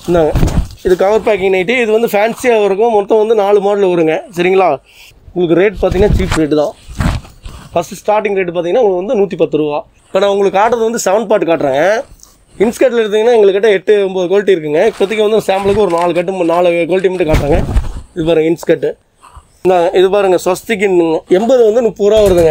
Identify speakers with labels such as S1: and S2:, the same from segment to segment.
S1: இந்தாங்க இது cover packing nightie இது வந்து ஃபேன்சியாக இருக்கும் மொத்தம் வந்து நாலு மாடல் வருங்க சரிங்களா உங்களுக்கு ரேட் பார்த்தீங்கன்னா சீப் ரேட்டு தான் ஃபஸ்ட்டு ஸ்டார்டிங் ரேட் பார்த்தீங்கன்னா உங்களுக்கு வந்து நூற்றி பத்து ரூபா இப்போ நான் உங்களுக்கு காட்டுறது வந்து செவன் பார்ட் காட்டுறேங்க இன்ஸ்கர்ட்டில் எடுத்தீங்கன்னா எங்கள்கிட்ட எட்டு ஒம்பது குவாலிட்டி இருக்குங்க இப்போதைக்கு வந்து சாம்பிளுக்கு ஒரு நாலு கட்டு மு- நாலு குவாலிட்டி மட்டும் காட்டுறேங்க இது பாருங்க இன்ஸ்கர்ட்டு இந்த இது பாருங்க ஸ்வஸ்திக்கு எண்பது வந்து முப்பது ரூபா வருதுங்க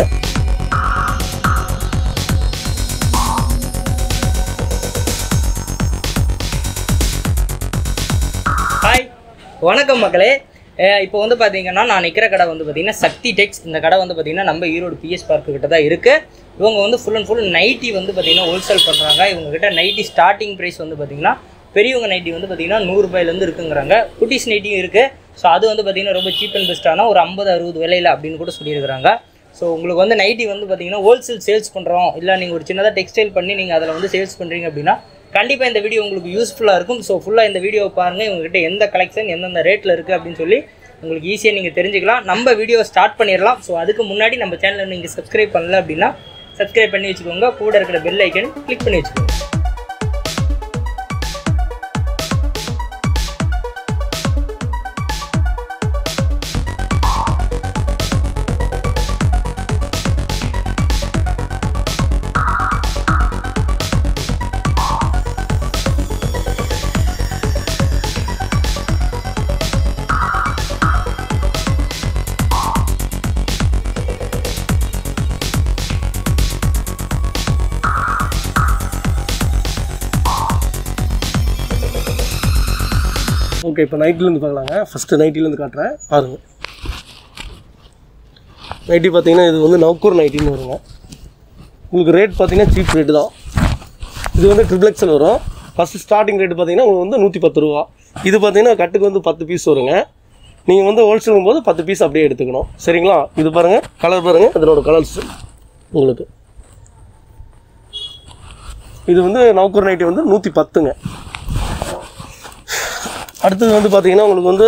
S2: ஹாய் வணக்கம் மக்களே அஹ் இப்போ வந்து பார்த்தீங்கன்னா நான் நிற்கிற கடை வந்து பார்த்தீங்கன்னா சக்தி டெக்ஸ் இந்த கடை வந்து பார்த்தீங்கன்னா நம்ம ஈரோடு பிஎஸ் பார்க்கு கிட்ட தான் இருக்குது இவங்க வந்து ஃபுல் அண்ட் ஃபுல் நைட்டி வந்து பார்த்தீங்கன்னா ஹோல்சேல் பண்ணுறாங்க இவங்க கிட்ட நைட்டி ஸ்டார்டிங் ப்ரைஸ் வந்து பார்த்தீங்கன்னா பெரியவங்க நைட்டி வந்து பார்த்தீங்கன்னா நூறுரூபாயிலேருந்து இருக்குங்கிறாங்க குட்டிஸ் நைட்டியும் இருக்குது ஸோ அது வந்து பார்த்தீங்கன்னா ரொம்ப சீப் அண்ட் பெஸ்ட்டான ஒரு ஐம்பது அறுபது விலையில் அப்படின்னு கூட சொல்லியிருக்கிறாங்க ஸோ உங்களுக்கு வந்து நைட்டி வந்து பார்த்தீங்கன்னா ஹோல்சேல் சேல்ஸ் பண்ணுறோம் இல்லை நீங்கள் ஒரு சின்னதாக டெக்ஸ்டைல் பண்ணி நீங்கள் அதில் வந்து சேல்ஸ் பண்ணுறீங்க அப்படின்னா கண்டிப்பாக இந்த வீடியோ உங்களுக்கு யூஸ்ஃபுல்லாக இருக்கும் ஸோ ஃபுல்லாக இந்த வீடியோவை பாருங்கள் இவங்ககிட்ட எந்த கலெக்ஷன் எந்தெந்த ரேட்டில் இருக்குது அப்படின்னு சொல்லி உங்களுக்கு ஈஸியாக நீங்கள் தெரிஞ்சுக்கலாம் நம்ம வீடியோ ஸ்டார்ட் பண்ணிடலாம் ஸோ அதுக்கு முன்னாடி நம்ம சேனலை நீங்கள் சப்ஸ்கிரைப் பண்ணல அப்படின்னா சப்ஸ்கிரைப் பண்ணி வச்சுக்கோங்க கூட இருக்கிற பெல் ஐக்கன் கிளிக் பண்ணி வச்சுக்கோங்க
S1: ஓகே இப்போ நைட்டிலேருந்து பார்க்கலாங்க ஃபஸ்ட்டு நைட்டிலேருந்து காட்டுறேன் பாருங்கள் நைட்டி பார்த்தீங்கன்னா இது வந்து நவுக்கூர் நைட்டின்னு வருங்க உங்களுக்கு ரேட் பார்த்தீங்கன்னா சீப் ரேட்டு தான் இது வந்து ட்ரிபிள் எக்ஸல் வரும் ஃபஸ்ட்டு ஸ்டார்டிங் ரேட் பார்த்தீங்கன்னா உங்களுக்கு வந்து நூற்றி பத்து ரூபா இது பார்த்தீங்கன்னா கட்டுக்கு வந்து பத்து பீஸ் வருங்க நீங்கள் வந்து ஹோல்சேலும் போது பத்து பீஸ் அப்படியே எடுத்துக்கணும் சரிங்களா இது பாருங்கள் கலர் பாருங்கள் இதனோட கலர்ஸ் உங்களுக்கு இது வந்து நவுக்கூர் நைட்டி வந்து நூற்றி பத்துங்க அடுத்தது வந்து பார்த்தீங்கன்னா உங்களுக்கு வந்து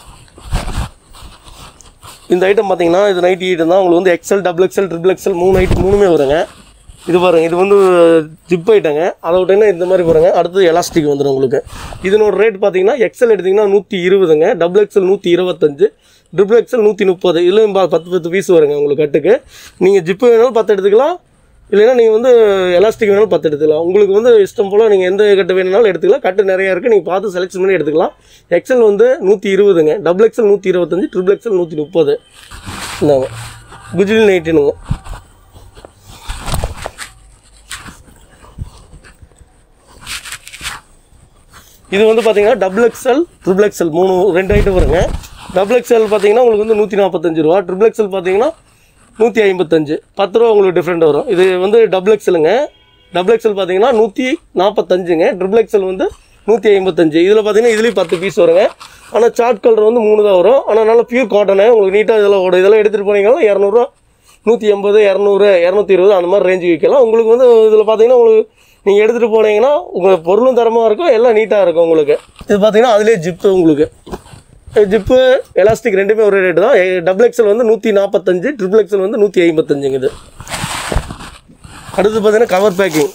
S1: இந்த ஐட்டம் பார்த்தீங்கன்னா இது நைட்டி ஐட்டம் தான் உங்களுக்கு வந்து XL double XL triple XL மூணு ஐட்டம் மூணுமே வருங்க இது பாருங்க இது வந்து ஜிப் ஐட்டங்க அதை விட்டீங்கன்னா இந்த மாதிரி பாருங்க அடுத்தது எலாஸ்டிக் வந்துடும் உங்களுக்கு இதனோட ரேட் பார்த்தீங்கன்னா எக்ஸல் எடுத்தீங்கன்னா நூற்றி இருபதுங்க டபுள் எக்ஸல் நூற்றி இருபத்தஞ்சு ட்ரிபிள் எக்ஸல் நூற்றி முப்பது இதுலையும் பா- பத்து பத்து பீஸ் வருங்க உங்களுக்கு கட்டுக்கு நீங்கள் ஜிப்பு வேணாலும் பத்து எடுத்துக்கலாம் இல்லைன்னா நீங்கள் வந்து எலாஸ்டிக் வேணாலும் பத்து எடுத்துக்கலாம் உங்களுக்கு வந்து இஷ்டம் போல் நீங்கள் எந்த கட்டு வேணுனாலும் எடுத்துக்கலாம் கட்டு நிறையா இருக்குது நீங்கள் பார்த்து செலக்ஷன் பண்ணி எடுத்துக்கலாம் எக்ஸல் வந்து நூற்றி இருபதுங்க டபுள் எக்ஸல் நூற்றி இருபத்தஞ்சு ட்ரிபிள் எக்ஸல் நூற்றி முப்பது இந்தாங்க குஜில் நைட்டுனுங்க இது வந்து பார்த்தீங்கன்னா டபுள் எக்ஸல் ட்ரிபிள் எக்ஸல் மூணு ரெண்டு ஐட்டம் வருங்க டபுள் எக்ஸல் பார்த்தீங்கன்னா உங்களுக்கு வந்து நூற்றி நாற்பத்தஞ்சு ரூபா ட்ரிபிள் எக்ஸல் பார்த்தீங்கன்னா நூற்றி ஐம்பத்தஞ்சு பத்து ரூபா உங்களுக்கு டிஃப்ரெண்ட் வரும் இது வந்து டபுள் எக்ஸலுங்க டபுள் எக்ஸல் பார்த்தீங்கன்னா நூற்றி நாற்பத்தஞ்சுங்க ட்ரிபிள் எக்ஸல் வந்து நூற்றி ஐம்பத்தஞ்சு இதில் பார்த்தீங்கன்னா இதுலேயும் பத்து பீஸ் வருங்க ஆனால் சார்ட் கலர் வந்து மூணு தான் வரும் ஆனால் நல்ல பியூர் காட்டனு உங்களுக்கு நீட்டாக இதெல்லாம் ஓடும் இதெல்லாம் எடுத்துகிட்டு போனீங்கன்னா இரநூறுவா நூற்றி எண்பது இரநூறு இரநூத்தி இருபது அந்த மாதிரி ரேஞ்சு விற்கலாம் உங்களுக்கு வந்து இதில் பார்த்தீங்கன்னா உங்களுக்கு நீங்கள் எடுத்துகிட்டு போனீங்கன்னா உங்கள் பொருளும் தரமாக இருக்கும் எல்லாம் நீட்டாக இருக்கும் உங்களுக்கு இது பார்த்தீங்கன்னா அதுலேயே ஜிப்பு உங்களுக்கு ஜிப்பு எலாஸ்டிக் ரெண்டுமே ஒரே ரேட்டு தான் டபுள் எக்ஸல் வந்து நூற்றி நாற்பத்தஞ்சு ட்ரிபிள் எக்ஸல் வந்து நூற்றி ஐம்பத்தஞ்சுங்க இது அடுத்து பார்த்தீங்கன்னா கவர் பேக்கிங்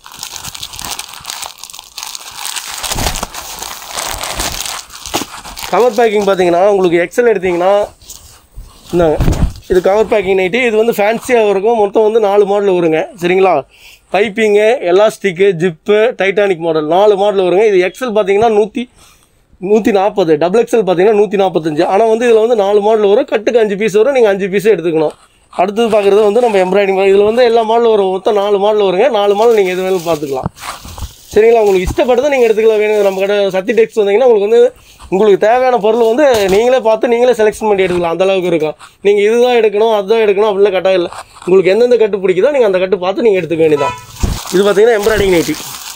S1: கவர் பேக்கிங் பார்த்தீங்கன்னா உங்களுக்கு எக்ஸல் எடுத்தீங்கன்னா இந்தாங்க இது கவர் பேக்கிங் நைட்டி இது வந்து ஃபேன்சியாக இருக்கும் மொத்தம் வந்து நாலு மாடல் வருங்க சரிங்களா piping elastic zip Titanic model நாலு மாடல் வருங்க இது எக்ஸல் பார்த்தீங்கன்னா நூற்றி நூற்றி நாற்பது டபுள் எக்ஸல் பார்த்தீங்கன்னா நூற்றி நாற்பத்தஞ்சு ஆனால் வந்து இதில் வந்து நாலு மாடல் வரும் கட்டுக்கு அஞ்சு பீஸ் வரும் நீங்கள் அஞ்சு பீஸே எடுத்துக்கணும் அடுத்தது பார்க்குறது வந்து நம்ம எம்ப்ராய்டிங் இதில் வந்து எல்லா மாடலும் வரும் மொத்தம் நாலு மாடல் வருங்க நாலு மாடல் நீங்கள் எது வேணாலும் பார்த்துக்கலாம் சரிங்களா உங்களுக்கு இஷ்டப்பட்டதை நீங்கள் எடுத்துக்கலாம் வேணும் நம்ம கடை சத்தி டெக்ஸ் வந்தீங்கன்னா உங்களுக்கு வந்து உங்களுக்கு தேவையான பொருள் வந்து நீங்களே பார்த்து நீங்களே செலெக்ஷன் பண்ணி எடுத்துக்கலாம் அந்த அளவுக்கு இருக்கும் நீங்கள் இதுதான் எடுக்கணும் அதுதான் எடுக்கணும் அப்படிலாம் கட்டாயம் இல்லை உங்களுக்கு எந்தெந்த கட்டு பிடிக்குதோ நீங்கள் அந்த கட்டு பார்த்து நீங்கள் எடுத்துக்க வேண்டியதான் இது பார்த்தீங்கன்னா எம்ப்ராய்டிங் நைட்டி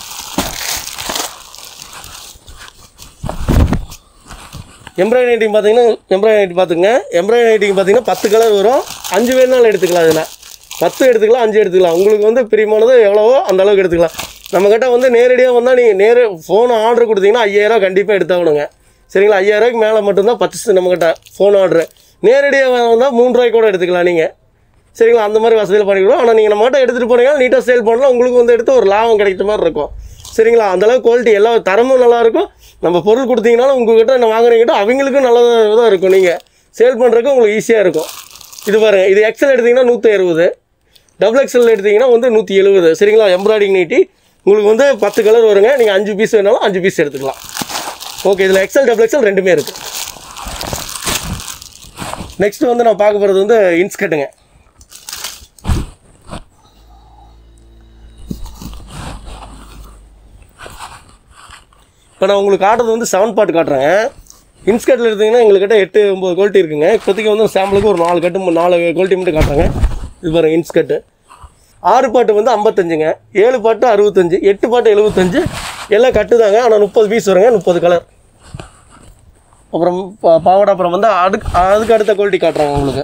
S1: எம்ப்ராய்டரி நைட்டிங் பார்த்தீங்கன்னா எம்ப்ராய்டரி நைட்டி பார்த்துங்க எம்ப்ராய்டரி நைட்டிங் பார்த்தீங்கன்னா பத்து கலர் வரும் அஞ்சு வேணாலும் எடுத்துக்கலாம் இதில் பத்து எடுத்துக்கலாம் அஞ்சு எடுத்துக்கலாம் உங்களுக்கு வந்து பிரியமானது எவ்வளவோ அந்த அளவுக்கு எடுத்துக்கலாம் நம்மக்கிட்ட வந்து நேரடியாக வந்தால் நீங்கள் நேர ஃபோன் ஆர்டர் கொடுத்தீங்கன்னா ஐயாயிரம் கண்டிப்பாக எடுத்தாகணுங்க சரிங்களா ஐயாயிரரூவாய்க்கு மேலே மட்டும்தான் பர்ச்சேஸ் நம்மக்கிட்ட ஃபோன் ஆர்டரு நேரடியாக வந்தால் மூணு ரூபாய்க்கு கூட எடுத்துக்கலாம் நீங்கள் சரிங்களா அந்த மாதிரி வசதியில் பண்ணிக்கிறோம் ஆனால் நீங்கள் நம்மகிட்ட எடுத்துகிட்டு போனீங்கன்னா நீட்டாக சேல் பண்ணலாம் உங்களுக்கு வந்து எடுத்து ஒரு லாபம் கிடைக்கிற மாதிரி இருக்கும் சரிங்களா அந்தளவுக்கு குவாலிட்டி எல்லா தரமும் நல்லா இருக்கும் நம்ம பொருள் கொடுத்தீங்கனாலும் உங்ககிட்ட நான் வாங்குறீங்கிட்ட அவங்களுக்கும் நல்லதாக தான் இருக்கும் நீங்கள் சேல் பண்ணுறதுக்கு உங்களுக்கு ஈஸியாக இருக்கும் இது பாருங்க இது எக்ஸல் எடுத்தீங்கன்னா நூற்றி அறுபது டபுள் எக்ஸல் எடுத்தீங்கன்னா வந்து நூற்றி எழுபது சரிங்களா எம்ப்ராய்டிங் நைட்டி உங்களுக்கு வந்து பத்து கலர் வருங்க நீங்கள் அஞ்சு பீஸ் வேணாலும் அஞ்சு பீஸ் எடுத்துக்கலாம் ஓகே இதில் எக்ஸல் டபுள் எக்ஸல் ரெண்டுமே இருக்குது நெக்ஸ்ட் வந்து நான் பார்க்க போகிறது வந்து இன்ஸ்கட்டுங்க இப்போ நான் உங்களுக்கு காட்டுறது வந்து செவன் பார்ட் காட்டுறேங்க இன்ஸ்கட்டில் எடுத்தீங்கன்னா எங்கள்கிட்ட எட்டு ஒம்பது குவாலிட்டி இருக்குங்க இப்போதைக்கு வந்து சாம்பிளுக்கு ஒரு நாலு கட்டு மு- நாலு குவாலிட்டி மட்டும் காட்டுறேங்க இது பாருங்க இன்ஸ்கட்டு ஆறு பாட்டு வந்து ஐம்பத்தஞ்சுங்க ஏழு பாட்டு அறுபத்தஞ்சு எட்டு பாட்டு எழுபத்தஞ்சு எல்லாம் கட்டுதாங்க ஆனால் முப்பது பீஸ் வருங்க முப்பது கலர் அப்புறம் பா- பாவாடை அப்புறம் வந்து அதுக்கு அதுக்கு அடுத்த குவாலிட்டி காட்டுறாங்க உங்களுக்கு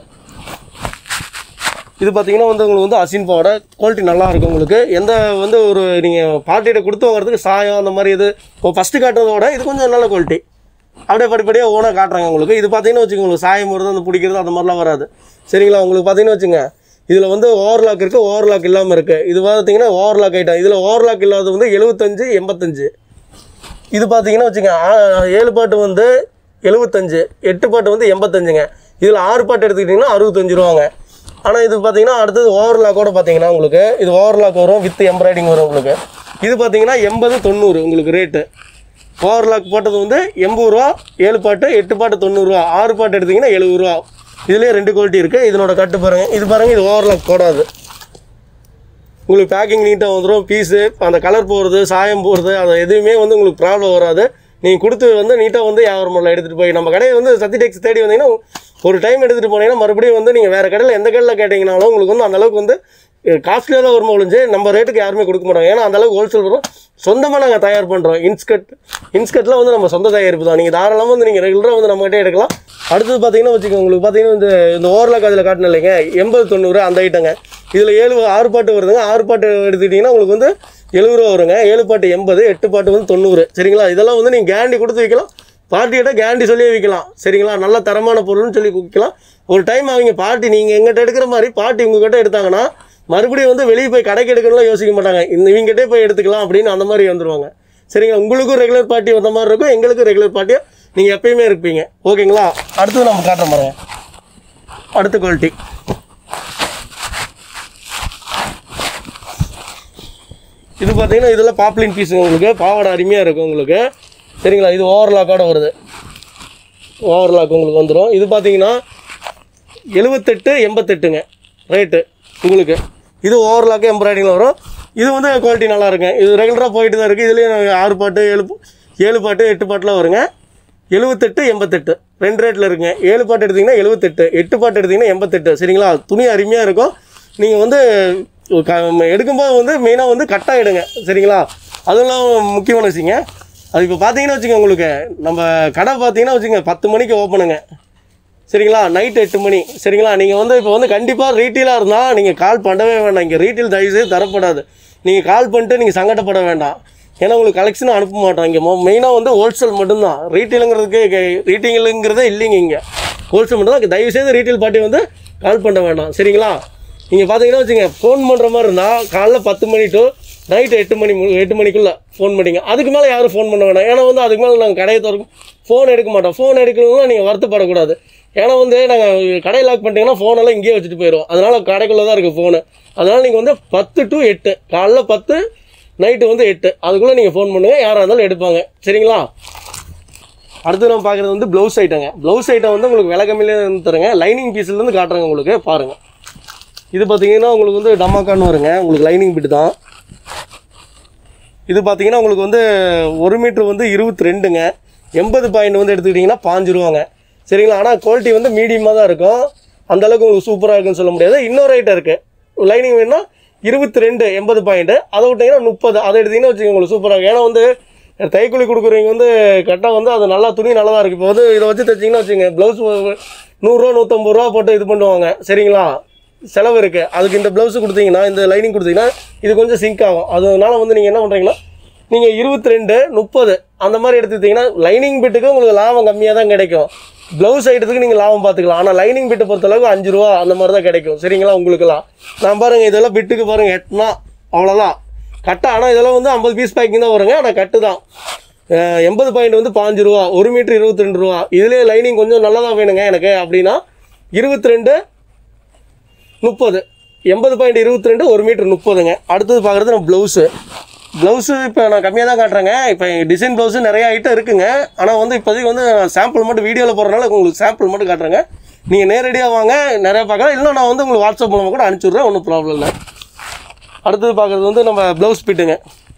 S1: இது பார்த்தீங்கன்னா வந்து உங்களுக்கு வந்து அசின் பாவாடை குவாலிட்டி நல்லா இருக்கும் உங்களுக்கு எந்த வந்து ஒரு நீங்கள் பார்ட்டிகிட்ட கொடுத்து வாங்குறதுக்கு சாயம் அந்த மாதிரி இது இப்போ ஃபஸ்ட்டு காட்டுறதோட இது கொஞ்சம் நல்ல குவாலிட்டி அப்படியே படிப்படியாக ஓனாக காட்டுறாங்க உங்களுக்கு இது பார்த்தீங்கன்னா வச்சுக்கோங்க உங்களுக்கு சாயம் வருது அந்த பிடிக்கிறது அந்த மாதிரிலாம் வராது சரிங்களா உங்களுக்கு பார்த்தீங்கன்னா வச்சுங்க இதில் வந்து ஓவர்லாக் இருக்குது ஓவர்லாக் இல்லாமல் இருக்குது இது பார்த்தீங்கன்னா ஓவர்லாக் ஐட்டம் இதில் ஓவர்லாக் இல்லாதது வந்து எழுபத்தஞ்சு எண்பத்தஞ்சு இது பார்த்தீங்கன்னா வச்சுங்க ஆ- ஏழு பாட்டு வந்து எழுபத்தஞ்சு எட்டு பாட்டு வந்து எண்பத்தஞ்சுங்க இதில் ஆறு பாட்டு எடுத்துக்கிட்டிங்கன்னா அறுபத்தஞ்சு ரூபாங்க ஆனால் இது பார்த்தீங்கன்னா அடுத்தது ஓவர்லாக்கோட பார்த்தீங்கன்னா உங்களுக்கு இது ஓவர்லாக் வரும் வித் எம்ப்ராய்டிங் வரும் உங்களுக்கு இது பார்த்தீங்கன்னா எண்பது தொண்ணூறு உங்களுக்கு ரேட்டு ஓவர்லாக் போட்டது வந்து எண்பது ரூபா ஏழு பாட்டு எட்டு பாட்டு தொண்ணூறுரூவா ஆறு பாட்டு எடுத்திங்கன்னா எழுபது ரூபா இதுலேயே ரெண்டு குவாலிட்டி இருக்குது இதனோட கட்டு பாருங்கள் இது பாருங்கள் இது ஓவர்லாக் போடாது உங்களுக்கு பேக்கிங் நீட்டாக வந்துடும் பீஸு அந்த கலர் போகிறது சாயம் போகிறது அது எதுவுமே வந்து உங்களுக்கு ப்ராப்ளம் வராது நீங்கள் கொடுத்து வந்து நீட்டாக வந்து வியாபாரம் பண்ணலாம் எடுத்துகிட்டு போய் நம்ம கடையை வந்து சத்தி டெக்ஸ் தேடி வந்தீங்கன்னா ஒரு டைம் எடுத்துகிட்டு போனீங்கன்னா மறுபடியும் வந்து நீங்கள் வேறு கடையில் எந்த கடையில் கேட்டிங்கனாலும் உங்களுக்கு வந்து அந்த அளவுக்கு வந்து காஸ்ட்லியாக தான் வருமா ஒழிஞ்சு நம்ம ரேட்டுக்கு யாருமே கொடுக்க மாட்டாங்க ஏன்னா அந்த அளவுக்கு ஹோல்சேல் வரும் சொந்தமாக நாங்கள் தயார் பண்ணுறோம் இன்ஸ்கட் இன்ஸ்கட்லாம் வந்து நம்ம சொந்த தயாரிப்பு தான் நீங்கள் தாராளமாக வந்து நீங்கள் ரெகுலராக வந்து நம்மகிட்டே எடுக்கலாம் அடுத்தது பார்த்தீங்கன்னா வச்சுக்கோங்க உங்களுக்கு பார்த்தீங்கன்னா இந்த இந்த ஓவர்லாக் அதில் காட்டின இல்லைங்க எண்பது தொண்ணூறு அந்த ஐட்டங்க இதில் ஏழு ஆறு பாட்டு வருதுங்க ஆறு பாட்டு எடுத்துக்கிட்டிங்கன்னா உங்களுக்கு வந்து எழுபது ரூபா வருங்க ஏழு பாட்டு எண்பது எட்டு பாட்டு வந்து தொண்ணூறு சரிங்களா இதெல்லாம் வந்து நீங்கள் கேரண்டி கொடுத்து வைக்கலாம் பார்ட்டிகிட்ட கேரண்டி சொல்லியே விற்கலாம் சரிங்களா நல்ல தரமான பொருள்னு சொல்லி விற்கலாம் ஒரு டைம் அவங்க பார்ட்டி நீங்கள் எங்கிட்ட எடுக்கிற மாதிரி பார்ட்டி உங்ககிட்ட எடுத்தாங்கன்னா மறுபடியும் வந்து வெளியே போய் கடைக்கு எடுக்கணும்லாம் யோசிக்க மாட்டாங்க இந்த இவங்ககிட்டே போய் எடுத்துக்கலாம் அப்படின்னு அந்த மாதிரி வந்துருவாங்க சரிங்களா உங்களுக்கும் ரெகுலர் பார்ட்டி வந்த மாதிரி இருக்கும் எங்களுக்கும் ரெகுலர் பார்ட்டியாக நீங்கள் எப்பயுமே இருப்பீங்க ஓகேங்களா அடுத்தது நம்ம காட்டுற பாருங்க அடுத்த குவாலிட்டி இது பார்த்தீங்கன்னா இதில் பாப்ளின் பீஸ் உங்களுக்கு பாவாடை அருமையாக இருக்கும் உங்களுக்கு சரிங்களா இது ஓவர்லாக்கோட வருது ஓவர்லாக் உங்களுக்கு வந்துடும் இது பார்த்தீங்கன்னா எழுபத்தெட்டு எண்பத்தெட்டுங்க ரேட்டு உங்களுக்கு இது ஓவர்லாக்கு எம்ப்ராய்டிங்கில் வரும் இது வந்து குவாலிட்டி நல்லா இருக்குங்க இது ரெகுலராக போயிட்டு தான் இருக்குது இதுலேயும் ஆறு பாட்டு ஏழு பா- ஏழு பாட்டு எட்டு பாட்டுலாம் வருங்க எழுபத்தெட்டு எண்பத்தெட்டு ரெண்டு ரேட்டில் இருக்குங்க ஏழு பாட்டு எடுத்தீங்கன்னா எழுபத்தெட்டு எட்டு பாட்டு எடுத்தீங்கன்னா எண்பத்தெட்டு சரிங்களா துணி அருமையாக இருக்கும் நீங்கள் வந்து க எடுக்கும்போது வந்து மெயினாக வந்து கட்டாக எடுங்க சரிங்களா அதெல்லாம் முக்கியமான விஷயங்க அது இப்போ பார்த்தீங்கன்னா வச்சுக்கோங்க உங்களுக்கு நம்ம கடை பார்த்தீங்கன்னா வச்சுக்கோங்க பத்து மணிக்கு ஓப்பனுங்க சரிங்களா நைட் எட்டு மணி சரிங்களா நீங்கள் வந்து இப்போ வந்து கண்டிப்பாக ரீட்டெயிலாக இருந்தால் நீங்கள் கால் பண்ணவே வேண்டாம் இங்கே ரீட்டெயில் தயவுசெய்து தரப்படாது நீங்கள் கால் பண்ணிட்டு நீங்கள் சங்கடப்பட வேண்டாம் ஏன்னா உங்களுக்கு கலெக்ஷனும் அனுப்ப மாட்டோம் இங்கே மெயினாக வந்து ஹோல்சேல் மட்டும்தான் ரீட்டெயிலுங்கிறதுக்கு ரீட்டெயிலுங்கிறதே இல்லைங்க இங்கே ஹோல்சேல் மட்டும் தான் தயவுசெய்து ரீட்டெயில் பார்ட்டி வந்து கால் பண்ண வேண்டாம் சரிங்களா நீங்கள் பார்த்தீங்கன்னா வச்சுங்க ஃபோன் பண்ணுற மாதிரி இருந்தால் காலைல பத்து மணி டு நைட்டு எட்டு மணி மு- எட்டு மணிக்குள்ளே ஃபோன் பண்ணிங்க அதுக்கு மேலே யாரும் ஃபோன் பண்ண வேண்டாம் ஏன்னா வந்து அதுக்கு மேலே நாங்கள் கடையை திறக்கும் ஃபோன் எடுக்க மாட்டோம் ஃபோன் எடுக்கணும்னா நீங்கள் வருத்தப்படக்கூடாது ஏன்னா வந்து நாங்கள் கடையை லாக் பண்ணிட்டீங்கன்னா ஃபோனெல்லாம் இங்கேயே வச்சுட்டு போயிடும் அதனால் கடைக்குள்ளே தான் இருக்குது ஃபோனு அதனால் நீங்கள் வந்து பத்து டு எட்டு காலைல பத்து நைட்டு வந்து எட்டு அதுக்குள்ளே நீங்கள் ஃபோன் பண்ணுங்கள் யாராக இருந்தாலும் எடுப்பாங்க சரிங்களா அடுத்து நம்ம பார்க்குறது வந்து ப்ளவுஸ் ஐட்டங்க ப்ளவுஸ் ஐட்டம் வந்து உங்களுக்கு விலை கம்மியிலே இருந்து தருங்க லைனிங் பீஸ்லேருந்து காட்டுறேங்க உங்களுக்கு பாருங்கள் இது பார்த்தீங்கன்னா உங்களுக்கு வந்து டமாக்கான்னு வருங்க உங்களுக்கு லைனிங் பிட்டு தான் இது பார்த்தீங்கன்னா உங்களுக்கு வந்து ஒரு மீட்ரு வந்து இருபத்தி ரெண்டுங்க எண்பது பாயிண்ட் வந்து எடுத்துக்கிட்டிங்கன்னா பாஞ்சு ரூபாங்க சரிங்களா ஆனால் குவாலிட்டி வந்து மீடியமாக தான் இருக்கும் அந்த அளவுக்கு உங்களுக்கு சூப்பராக இருக்குன்னு சொல்ல முடியாது இன்னொரு ஐட்டம் இருக்குது லைனிங் வேணும்னா இருபத்தி ரெண்டு எண்பது பாயிண்ட்டு அதை விட்டிங்கன்னா முப்பது அதை எடுத்திங்கன்னா வச்சுக்கோங்க உங்களுக்கு சூப்பராக இருக்கும் ஏன்னா வந்து தைக்கூலி கொடுக்குறவங்க வந்து கரெக்டாக வந்து அது நல்லா துணி நல்லா தான் இருக்குது இப்போ வந்து இதை வச்சு தைச்சிங்கன்னா வச்சுங்க ப்ளவுஸ் நூறுரூவா நூற்றம்பது ரூபா போட்டு இது பண்ணுவாங்க சரிங்களா செலவு இருக்குது அதுக்கு இந்த ப்ளவுஸ் கொடுத்தீங்கன்னா இந்த லைனிங் கொடுத்தீங்கன்னா இது கொஞ்சம் சிங்க் ஆகும் அதனால வந்து நீங்கள் என்ன பண்ணுறீங்கன்னா நீங்கள் இருபத்தி ரெண்டு முப்பது அந்த மாதிரி எடுத்துக்கிட்டிங்கன்னா லைனிங் பிட்டுக்கு உங்களுக்கு லாபம் கம்மியாக தான் கிடைக்கும் ப்ளவுஸ் ஐட்டத்துக்கு நீங்கள் லாபம் பார்த்துக்கலாம் ஆனால் லைனிங் பிட்டை பொறுத்தளவுக்கு அஞ்சு ரூபா அந்த மாதிரி தான் கிடைக்கும் சரிங்களா உங்களுக்குலாம் நான் பாருங்கள் இதெல்லாம் பிட்டுக்கு பாருங்கள் எட்டுனா அவ்வளோதான் கட்டை ஆனால் இதெல்லாம் வந்து ஐம்பது பீஸ் பேக்கிங் தான் வருங்க ஆனால் கட்டு தான் அஹ் எண்பது பாயிண்ட் வந்து பாஞ்சு ரூபா ஒரு மீட்ரு இருபத்தி ரெண்டு ரூபா இதுலேயே லைனிங் கொஞ்சம் நல்லதாக வேணுங்க எனக்கு அப்படின்னா இருபத்தி ரெண்டு முப்பது எண்பது பாயிண்ட் இருபத்தி ரெண்டு ஒரு மீட்டர் முப்பதுங்க அடுத்தது பார்க்குறது நம்ம ப்ளவுஸு ப்ளவுஸு இப்போ நான் கம்மியாக தான் காட்டுறேங்க இப்போ டிசைன் ப்ளவுஸு நிறைய ஐட்டம் இருக்குங்க ஆனால் வந்து இப்போதைக்கு வந்து சாம்பிள் மட்டும் வீடியோவில் போடுறதுனால உங்களுக்கு சாம்பிள் மட்டும் காட்டுறேங்க நீங்கள் நேரடியாக வாங்க நிறைய பார்க்கலாம் இல்லை நான் வந்து உங்களுக்கு வாட்ஸ்அப் மூலமாக கூட அனுப்பிச்சி விட்றேன் ஒன்றும் ப்ராப்ளம் இல்லை அடுத்தது பார்க்குறது வந்து நம்ம ப்ளவுஸ் பிட்டுங்க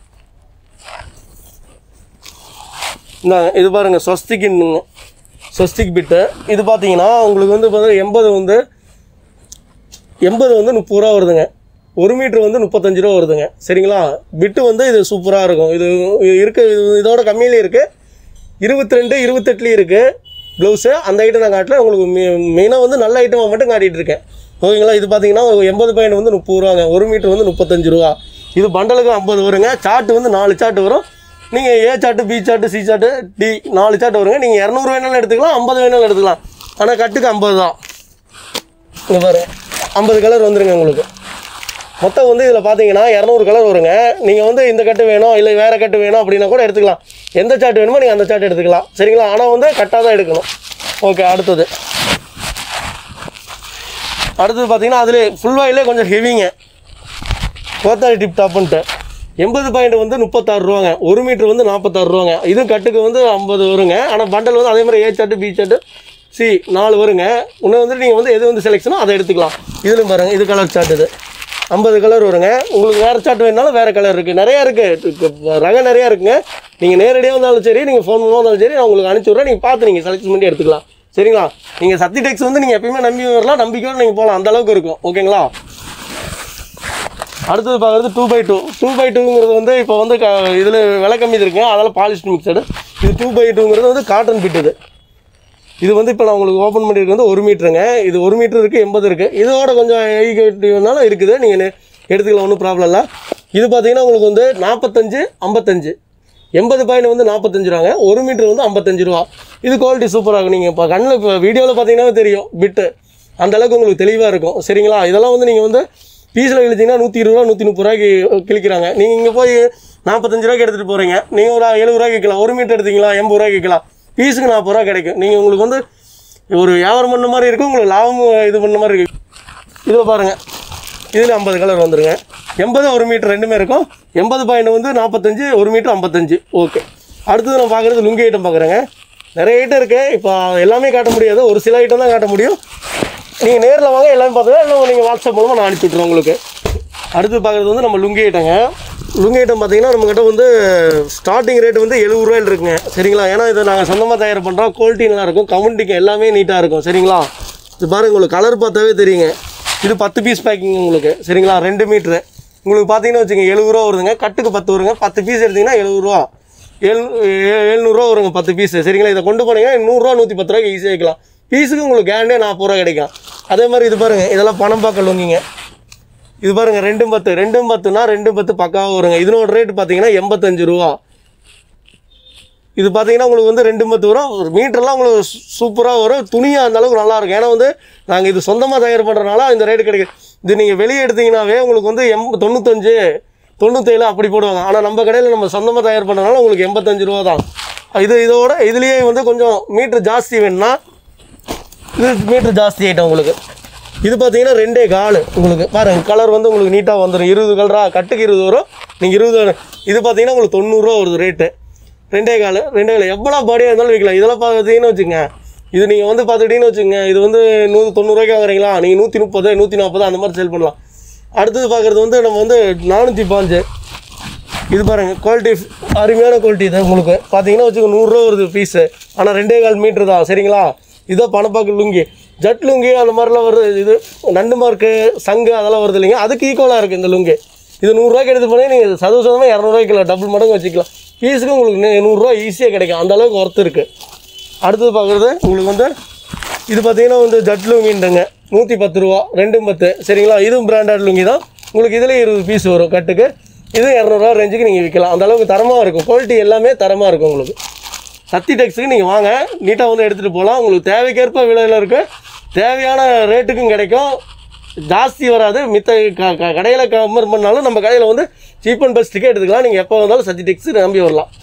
S1: இந்த இது பாருங்க ஸ்வஸ்திக்குன்னுங்க ஸ்வஸ்திக் பிட்டு இது பார்த்தீங்கன்னா உங்களுக்கு வந்து பார்த்தீங்கன்னா எண்பது வந்து எண்பது வந்து முப்பது ரூபா வருதுங்க ஒரு மீட்ரு வந்து முப்பத்தஞ்சு ரூபா வருதுங்க சரிங்களா பிட்டு வந்து இது சூப்பராக இருக்கும் இது இது இருக்கு இது இதோட கம்மியிலையும் இருக்குது இருபத்தி ரெண்டு இருபத்தெட்டுலேயும் இருக்குது ப்ளவுஸு அந்த ஐட்டம் நான் காட்டல உங்களுக்கு மெயினாக வந்து நல்ல ஐட்டமாக மட்டும் காட்டிகிட்டு இருக்கேன் ஓகேங்களா இது பார்த்தீங்கன்னா எண்பது பாயிண்ட் வந்து முப்பது ரூபாங்க ஒரு மீட்ரு வந்து முப்பத்தஞ்சு ரூபா இது பண்டலுக்கு ஐம்பது வருங்க சார்ட்டு வந்து நாலு சார்ட்டு வரும் நீங்கள் A chart B chart C chart D நாலு சார்ட் வருங்க நீங்கள் இரநூறு வேணாலும் எடுத்துக்கலாம் ஐம்பது வேணாலும் எடுத்துக்கலாம் ஆனால் கட்டுக்கு ஐம்பது தான் இங்கே பாரு ஐம்பது கலர் வந்துருங்க உங்களுக்கு மொத்தம் வந்து இதில் பார்த்தீங்கன்னா இரநூறு கலர் வருங்க நீங்கள் வந்து இந்த கட்டு வேணும் இல்லை வேறு கட்டு வேணும் அப்படின்னா கூட எடுத்துக்கலாம் எந்த சார்ட் வேணுமோ நீங்கள் அந்த சார்ட் எடுத்துக்கலாம் சரிங்களா ஆனால் வந்து கட்டாக தான் எடுக்கணும் ஓகே அடுத்தது அடுத்தது பார்த்தீங்கன்னா அதில் ஃபுல் வாயிலே கொஞ்சம் ஹெவிங்க கோத்தாரி டிப் டாப்புன்ட்டு எண்பது பாயிண்ட் வந்து முப்பத்தாறு ரூபாங்க ஒரு மீட்ரு வந்து நாற்பத்தாறு ரூபாங்க இதுவும் கட்டுக்கு வந்து ஐம்பது வருங்க ஆனால் பண்டல் வந்து அதே மாதிரி A chart B chart C நாலு வருங்க இன்னும் வந்து நீங்கள் வந்து எது வந்து செலெக்ஷனோ அதை எடுத்துக்கலாம் இதுலையும் பாருங்கள் இது கலர் சார்ட் இது ஐம்பது கலர் வருங்க உங்களுக்கு வேறு சார்ட் வேணாலும் வேறு கலர் இருக்குது நிறையா இருக்குது ரகம் நிறையா இருக்குங்க நீங்கள் நேரடியாக வந்தாலும் சரி நீங்கள் ஃபோன் மூலமாக வந்தாலும் சரி நான் உங்களுக்கு அனுப்பிச்சி விட்றேன் நீங்கள் பார்த்து நீங்கள் செலக்ஷன் பண்ணி எடுத்துக்கலாம் சரிங்களா நீங்கள் சக்தி டெக்ஸ் வந்து நீங்கள் எப்பயுமே நம்பி வரலாம் நம்பிக்கையோடு நீங்கள் போகலாம் அந்த அளவுக்கு இருக்கும் ஓகேங்களா அடுத்தது பார்க்குறது two by two two by டூங்கிறது வந்து இப்போ வந்து க இதில் விலை கம்மி இருக்குங்க அதெல்லாம் பாலிஸ்ட் மிக்சடு இது டூ பை டூங்கிறது வந்து காட்டன் பிட் இது இது வந்து இப்போ நான் உங்களுக்கு ஓப்பன் பண்ணியிருக்கிறது வந்து ஒரு மீட்டருங்க இது ஒரு மீட்டர் இருக்குது எண்பது இருக்குது இதோட கொஞ்சம் எய்கட்டிவ்னாலும் இருக்குது நீங்கள் எடுத்துக்கலாம் ஒன்றும் ப்ராப்ளம் இல்லை இது பார்த்தீங்கன்னா உங்களுக்கு வந்து நாற்பத்தஞ்சு ஐம்பத்தஞ்சு எண்பது பாயிண்ட் வந்து நாற்பத்தஞ்சு ரூபாங்க ஒரு மீட்டர் வந்து ஐம்பத்தஞ்சு ரூபா இது குவாலிட்டி சூப்பராக இருக்கும் நீங்கள் இப்போ கண்ணில் இப்போ வீடியோவில் பார்த்தீங்கன்னா தெரியும் பிட்டு அந்த அளவுக்கு உங்களுக்கு தெளிவாக இருக்கும் சரிங்களா இதெல்லாம் வந்து நீங்கள் வந்து பீஸில் இழுத்தீங்கன்னா நூற்றி இருபது ரூபா நூற்றி முப்பது ரூபாய்க்கு கிழிக்கிறாங்க நீங்கள் இங்கே போய் நாற்பத்தஞ்சு ரூபாய்க்கு எடுத்துகிட்டு போகிறீங்க நீங்கள் ஒரு எழுபது ரூபாய்க்கு விற்கலாம் ஒரு மீட்டர் எடுத்தீங்களா எண்பது ரூபாய்க்கு விற்கலாம் பீஸுக்கு நாற்பது ரூபா கிடைக்கும் நீங்கள் உங்களுக்கு வந்து ஒரு வியாபாரம் பண்ண மாதிரி இருக்கும் உங்களுக்கு லாபம் இது பண்ண மாதிரி இருக்கு இதில் பாருங்கள் இதில் ஐம்பது கலர் வந்துருங்க எண்பது ஒரு மீட்டர் ரெண்டுமே இருக்கும் எண்பது பாயிண்ட் வந்து நாற்பத்தஞ்சு ஒரு மீட்டர் ஐம்பத்தஞ்சு ஓகே அடுத்தது நான் பார்க்குறது லுங்கி ஐட்டம் பார்க்குறேங்க நிறைய ஐட்டம் இருக்குது இப்போ எல்லாமே காட்ட முடியாது ஒரு சில ஐட்டம் தான் காட்ட முடியும் நீங்கள் நேரில் வாங்க எல்லாமே பார்த்துக்கலாம் இல்லை நீங்கள் வாட்ஸ்அப் மூலமாக நான் அனுப்பி விட்ருவேன் உங்களுக்கு அடுத்து பார்க்குறது வந்து நம்ம லுங்கி ஐட்டங்க லுங்கி ஐட்டம் பார்த்தீங்கன்னா நம்மக்கிட்ட வந்து ஸ்டார்டிங் ரேட் வந்து எழுபது ரூபாயில் இருக்குங்க சரிங்களா ஏன்னா இதை நாங்கள் சொந்தமாக தயார் பண்ணுறோம் குவாலிட்டி நல்லா இருக்கும் கவுண்டிங் எல்லாமே நீட்டாக இருக்கும் சரிங்களா இது பாருங்க உங்களுக்கு கலர் பார்த்தாவே தெரியுங்க இது பத்து பீஸ் பேக்கிங் உங்களுக்கு சரிங்களா ரெண்டு மீட்ரு உங்களுக்கு பார்த்தீங்கன்னா வச்சுங்க எழுபது ரூபா வருதுங்க கட்டுக்கு பத்து வருங்க பத்து பீஸ் எடுத்தீங்கன்னா எழுபது ரூபா ஏழு எழுநூறுவா வருங்க பத்து பீஸ் சரிங்களா இதை கொண்டு போனீங்கன்னா நூறுரூவா நூற்றி பத்து ரூபாய்க்கு ஈஸியாக வைக்கலாம் பீஸுக்கு உங்களுக்கு கேரண்டே நாற்பது ரூபா கிடைக்கும் அதே மாதிரி இது பாருங்கள் இதெல்லாம் பணம் பார்க்க லுங்கிங்க இது பாருங்க ரெண்டும் பத்து ரெண்டும் பத்துனா ரெண்டு பத்து பக்காவாக வருங்க இதனோட ரேட் பார்த்தீங்கன்னா எண்பத்தஞ்சு ரூபா இது பார்த்தீங்கன்னா உங்களுக்கு வந்து ரெண்டு பத்து வரும் ஒரு மீட்டர்லாம் உங்களுக்கு சூப்பராக வரும் துணியாக அந்த அளவுக்கு நல்லா இருக்கும் ஏன்னா வந்து நாங்கள் இது சொந்தமாக தயார் பண்ணுறதுனால இந்த ரேட்டு கிடைக்கும் இது நீங்கள் வெளியே எடுத்தீங்கன்னாவே உங்களுக்கு வந்து எம் தொண்ணூத்தஞ்சு தொண்ணூத்தேழு அப்படி போடுவாங்க ஆனால் நம்ம கடையில் நம்ம சொந்தமாக தயார் பண்ணுறதுனால உங்களுக்கு எண்பத்தஞ்சு ரூபா தான் இது இதோட இதுலேயே வந்து கொஞ்சம் மீட்ரு ஜாஸ்தி வேணும்னா இது மீட்ரு ஜாஸ்தி ஆகிட்டோம் உங்களுக்கு இது பார்த்தீங்கன்னா ரெண்டே கால் உங்களுக்கு பாருங்க கலர் வந்து உங்களுக்கு நீட்டாக வந்துடும் இருபது கலரா கட்டுக்கு இருபது வரும் நீங்கள் இருபது வரும். இது பார்த்தீங்கன்னா உங்களுக்கு தொண்ணூறுரூவா வருது ரேட்டு ரெண்டே கால் ரெண்டே கால் எவ்வளோ பாடியாக இருந்தாலும் விற்கலாம் இதெல்லாம் பார்த்தீங்கன்னு வச்சுங்க இது நீங்கள் வந்து பார்த்துக்கிட்டீங்கன்னு வச்சுங்க இது வந்து நூறு தொண்ணூறுரூவாய்க்கு வாங்குறீங்களா நீங்கள் நூற்றி முப்பது நூற்றி நாற்பது அந்த மாதிரி சேல் பண்ணலாம் அடுத்தது பார்க்குறது வந்து நம்ம வந்து நானூற்றி பாஞ்சு இது பாருங்க குவாலிட்டி அருமையான குவாலிட்டி இது உங்களுக்கு பார்த்தீங்கன்னா வச்சுக்கோ நூறுரூவா வருது பீஸு ஆனால் ரெண்டே கால் மீட்ரு தான் சரிங்களா இதோ பணப்பாக்கு லுங்கி ஜட் லுங்கி அந்த மாதிரிலாம் வருது இது நண்டு மார்க்கு சங்கு அதெல்லாம் வருது இல்லைங்க அதுக்கு ஈக்குவலாக இருக்குது இந்த லுங்கி இது நூறுரூவாய்க்கு எடுத்து போனே நீங்கள் சதுவ சதமாக இரநூறுவாய்க்கு இல்லை டபுள் மடங்கு வச்சுக்கலாம் பீஸுக்கு உங்களுக்கு நூ- நூறுரூவா ஈஸியாக கிடைக்கும் அந்த அளவுக்கு ஒர்த்து இருக்குது அடுத்தது பார்க்குறது உங்களுக்கு வந்து இது பார்த்தீங்கன்னா வந்து ஜட் லுங்கின்றங்க நூற்றி பத்து ரூபா ரெண்டும் பத்து சரிங்களா இதுவும் பிராண்டட் லுங்கி தான் உங்களுக்கு இதில் இருபது பீஸ் வரும் கட்டுக்கு இது இரநூறுவா ரேஞ்சுக்கு நீங்கள் விற்கலாம் அந்த அளவுக்கு தரமாக இருக்கும் குவாலிட்டி எல்லாமே தரமாக இருக்கும் உங்களுக்கு சக்தி டெக்ஸுக்கு நீங்கள் வாங்க நீட்டாக வந்து எடுத்துகிட்டு போகலாம் உங்களுக்கு தேவைக்கேற்ப விலையில் இருக்குது தேவையான ரேட்டுக்கும் கிடைக்கும் ஜாஸ்தி வராது மித்த க க கடையில் கம்பேர் பண்ணாலும் நம்ம கடையில் வந்து சீப் அண்ட் பெஸ்ட்டுக்கே எடுத்துக்கலாம் நீங்கள் எப்போ வந்தாலும் சக்தி டெக்ஸ் நம்பி வரலாம்